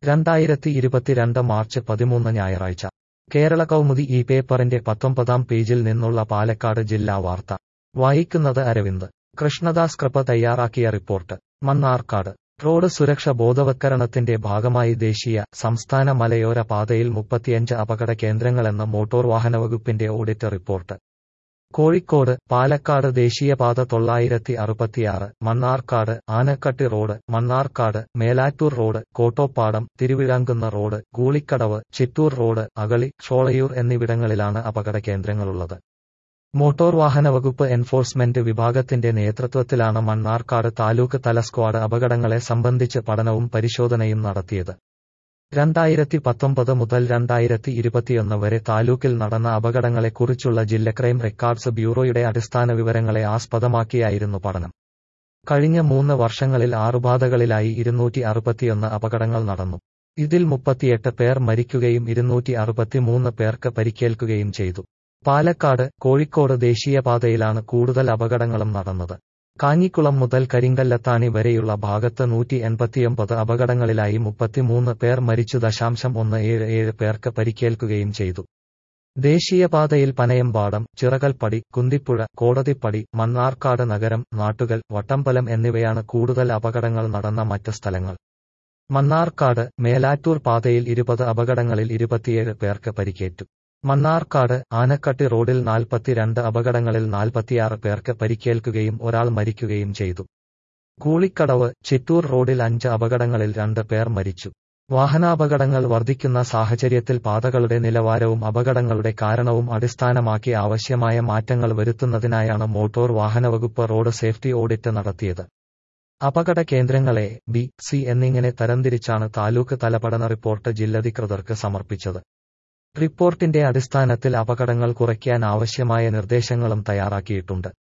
രണ്ടായിരത്തി ഇരുപത്തിരണ്ട് മാർച്ച് പതിമൂന്ന് ഞായറാഴ്ച കേരള കൗമുദി ഈ പേപ്പറിന്റെ പത്തൊമ്പതാം പേജിൽ നിന്നുള്ള പാലക്കാട് ജില്ലാ വാർത്ത വായിക്കുന്നത് അരവിന്ദ് കൃഷ്ണദാസ് കൃപ തയ്യാറാക്കിയ റിപ്പോർട്ട് മണ്ണാർക്കാട് റോഡ് സുരക്ഷ ബോധവത്കരണത്തിന്റെ ഭാഗമായി ദേശീയ സംസ്ഥാന മലയോര പാതയിൽ മുപ്പത്തിയഞ്ച് അപകട കേന്ദ്രങ്ങളെന്ന മോട്ടോർ വാഹന വകുപ്പിന്റെ ഓഡിറ്റ് റിപ്പോർട്ട് കോഴിക്കോട് പാലക്കാട് ദേശീയപാത തൊള്ളായിരത്തി അറുപത്തിയാറ് Mannarkkad Anakatti road Mannarkkad Melattur road Kottopadam Thiruvizhamkunnu road Goolikkadavu Chittur road Agali Sholayur എന്നിവിടങ്ങളിലാണ് അപകട കേന്ദ്രങ്ങളുള്ളത് മോട്ടോർ വാഹന വകുപ്പ് എൻഫോഴ്സ്മെന്റ് വിഭാഗത്തിന്റെ നേതൃത്വത്തിലാണ് മണ്ണാർക്കാട് താലൂക്ക് തല സ്ക്വാഡ് അപകടങ്ങളെ സംബന്ധിച്ച് പഠനവും പരിശോധനയും നടത്തിയത് രണ്ടായിരത്തി പത്തൊമ്പത് മുതൽ രണ്ടായിരത്തി ഇരുപത്തിയൊന്ന് വരെ താലൂക്കിൽ നടന്ന അപകടങ്ങളെക്കുറിച്ചുള്ള ജില്ല ക്രൈം റെക്കോർഡ്സ് ബ്യൂറോയുടെ അടിസ്ഥാന വിവരങ്ങളെ ആസ്പദമാക്കിയായിരുന്നു പഠനം കഴിഞ്ഞ മൂന്ന് വർഷങ്ങളിൽ ആറുപാതകളിലായി ഇരുന്നൂറ്റി അറുപത്തിയൊന്ന് അപകടങ്ങൾ നടന്നു ഇതിൽ മുപ്പത്തിയെട്ട് പേർ മരിക്കുകയും ഇരുന്നൂറ്റി അറുപത്തിമൂന്ന് പേർക്ക് പരിക്കേൽക്കുകയും ചെയ്തു പാലക്കാട് കോഴിക്കോട് ദേശീയപാതയിലാണ് കൂടുതൽ അപകടങ്ങളും നടന്നത് കാഞ്ഞിക്കുളം മുതൽ കരിങ്കല്ലത്താണി വരെയുള്ള ഭാഗത്ത് നൂറ്റി എൺപത്തിയൊമ്പത് അപകടങ്ങളിലായി മുപ്പത്തിമൂന്ന് പേർ മരിച്ചു ദശാംശം ഒന്ന് ഏഴ് ഏഴ് പേർക്ക് പരിക്കേൽക്കുകയും ചെയ്തു ദേശീയപാതയിൽ പനയമ്പാടം ചിറകൽപ്പടി കുന്തിപ്പുഴ കോടതിപ്പടി മണ്ണാർക്കാട് നഗരം നാട്ടുകൽ വട്ടമ്പലം എന്നിവയാണ് കൂടുതൽ അപകടങ്ങൾ നടന്ന മറ്റ് സ്ഥലങ്ങൾ മണ്ണാർക്കാട് മേലാറ്റൂർ പാതയിൽ ഇരുപത് അപകടങ്ങളിൽ ഇരുപത്തിയേഴ് പേർക്ക് പരിക്കേറ്റു മണ്ണാർക്കാട് ആനക്കട്ടി റോഡിൽ നാൽപ്പത്തിരണ്ട് അപകടങ്ങളിൽ നാൽപ്പത്തിയാറ് പേർക്ക് പരിക്കേൽക്കുകയും ഒരാൾ മരിക്കുകയും ചെയ്തു കൂളിക്കടവ് ചിറ്റൂർ റോഡിൽ അഞ്ച് അപകടങ്ങളിൽ രണ്ട് പേർ മരിച്ചു വാഹനാപകടങ്ങൾ വർദ്ധിക്കുന്ന സാഹചര്യത്തിൽ പാതകളുടെ നിലവാരവും അപകടങ്ങളുടെ കാരണവും അടിസ്ഥാനമാക്കി ആവശ്യമായ മാറ്റങ്ങൾ വരുത്തുന്നതിനായാണ് മോട്ടോർ വാഹനവകുപ്പ് റോഡ് സേഫ്റ്റി ഓഡിറ്റ് നടത്തിയത് അപകട കേന്ദ്രങ്ങളെ ബി സി എന്നിങ്ങനെ തരംതിരിച്ചാണ് താലൂക്ക് തലപഠന റിപ്പോർട്ട് ജില്ലധികൃതർക്ക് സമർപ്പിച്ചത് റിപ്പോർട്ടിന്റെ അടിസ്ഥാനത്തിൽ അപകടങ്ങൾ കുറയ്ക്കാൻ ആവശ്യമായ നിർദ്ദേശങ്ങളും തയ്യാറാക്കിയിട്ടുണ്ട്